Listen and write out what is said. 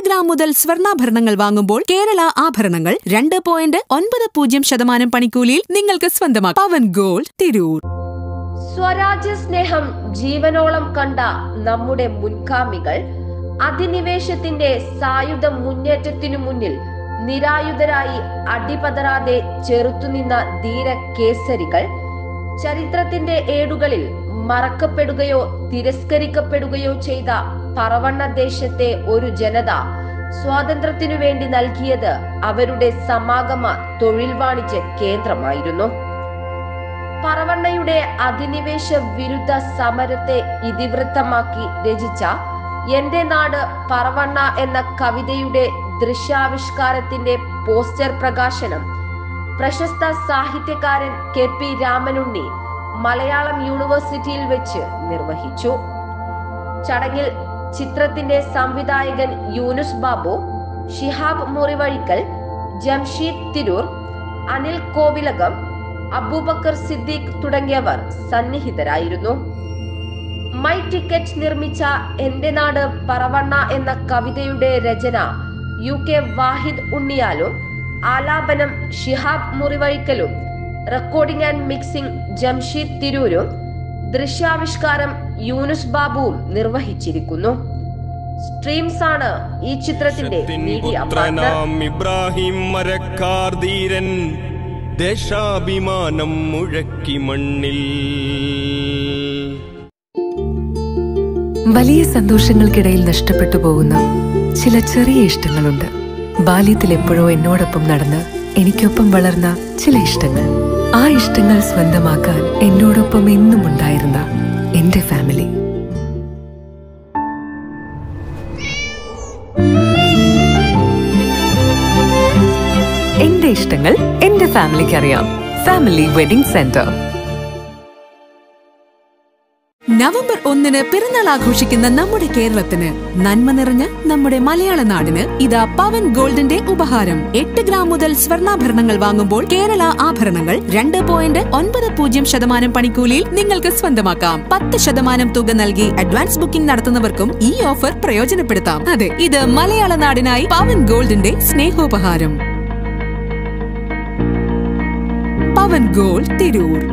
gram മുതൽ സ്വർണ്ണാഭരണങ്ങൾ വാങ്ങുമ്പോൾ കേരള ആഭരണങ്ങൾ രണ്ട് പോയിന്റ് ഒൻപത് പൂജ്യം ശതമാനം പണിക്കൂലിയിൽ നിങ്ങൾക്ക് സ്വന്തമാക്കാം പവൻ ഗോൾഡ് തിരൂർ സ്വരാജ്യ സ്നേഹം ജീവനോളം കണ്ട നമ്മുടെ മുൻഗാമികൾ അധിനിവേശത്തിന്റെ സായുധ മുന്നേറ്റത്തിനു മുന്നിൽ നിരായുധരായി അടിപതറാതെ ചെറുത്തുനിന്ന ധീര കേസരികൾ ചരിത്രത്തിന്റെ ഏടുകളിൽ മറക്കപ്പെടുകയോ തിരസ്കരിക്കപ്പെടുകയോ ചെയ്ത പറവണ്ണ ദേശത്തെ ഒരു ജനത സ്വാതന്ത്ര്യത്തിനു വേണ്ടി നൽകിയത് അവരുടെ സമാഗമ തൊഴിൽ വാണിജ്യ കേന്ദ്രമായിരുന്നു പറവണ്ണയുടെ അധിനിവേശ വിരുദ്ധ സമരത്തെ ഇതിവൃത്തമാക്കി രചിച്ച എന്റെ നാട് പറവണ്ണ എന്ന കവിതയുടെ ദൃശ്യാവിഷ്കാരത്തിന്റെ പോസ്റ്റർ പ്രകാശനം പ്രശസ്ത സാഹിത്യകാരൻ കെ പി രാമനുണ്ണി മലയാളം യൂണിവേഴ്സിറ്റിയിൽ വെച്ച് നിർവഹിച്ചു ചടങ്ങിൽ ചിത്രത്തിന്റെ സംവിധായകൻ യൂനുസ് ബാബു ഷിഹാബ് മുറിവഴിക്കൽ ജംഷീദ് തിരൂർ അനിൽ കോവിലകം അബൂബക്കർ സിദ്ദീഖ് തുടങ്ങിയവർ സന്നിഹിതരായിരുന്നു മൈ ടിക്കറ്റ് നിർമ്മിച്ച എന്റെ നാട് പറവണ്ണ എന്ന കവിതയുടെ രചന യു കെ വാഹിദ് ഉണ്ണിയാലും ആലാപനം ഷിഹാബ് മുറിവഴിക്കലും റെക്കോർഡിംഗ് ആൻഡ് മിക്സിംഗ് ജംഷീദ് തിരൂരും ദൃശ്യാവിഷ്കാരം യൂനുസ് ബാബുവും നിർവഹിച്ചിരിക്കുന്നു സ്ട്രീംസ് ആണ് ഈ ചിത്രത്തിന്റെ മീഡിയ പാർട്ണർ പുത്രനാം ഇബ്രാഹിം മരക്കാർ ധീരൻ ദേശാഭിമാനം മുഴക്കി മണ്ണിൽ വലിയ സന്തോഷങ്ങൾക്കിടയിൽ നഷ്ടപ്പെട്ടു പോകുന്ന ചില ചെറിയ ഇഷ്ടങ്ങളുണ്ട് ബാല്യത്തിൽ എപ്പോഴോ എന്നോടൊപ്പം നടന്ന് എനിക്കൊപ്പം വളർന്ന ചില ഇഷ്ടങ്ങൾ ആ ഇഷ്ടങ്ങൾ സ്വന്തമാക്കാൻ എന്നോടൊപ്പം എന്നും ഉണ്ടായിരുന്ന എന്റെ ഫാമിലി എന്റെ ഇഷ്ടങ്ങൾ എന്റെ ഫാമിലിക്ക് അറിയാം ഫാമിലി വെഡിംഗ് സെന്റർ നവംബർ ഒന്നിന് പിറന്നാൾ ആഘോഷിക്കുന്ന നമ്മുടെ കേരളത്തിന് നന്മ നിറഞ്ഞ നമ്മുടെ മലയാള നാടിന് ഇതാ പവൻ ഗോൾഡിന്റെ ഉപഹാരം എട്ട് ഗ്രാം മുതൽ സ്വർണ്ണാഭരണങ്ങൾ വാങ്ങുമ്പോൾ കേരള ആഭരണങ്ങൾ രണ്ട് പോയിന്റ് ഒൻപത് പൂജ്യം ശതമാനം പണിക്കൂലിയിൽ നിങ്ങൾക്ക് സ്വന്തമാക്കാം പത്ത് ശതമാനം തുക നൽകി അഡ്വാൻസ് ബുക്കിംഗ് നടത്തുന്നവർക്കും ഈ ഓഫർ പ്രയോജനപ്പെടുത്താം അതെ ഇത് മലയാള നാടിനായി പവൻ ഗോൾഡിന്റെ സ്നേഹോപഹാരം പവൻ ഗോൾഡ് തിരൂർ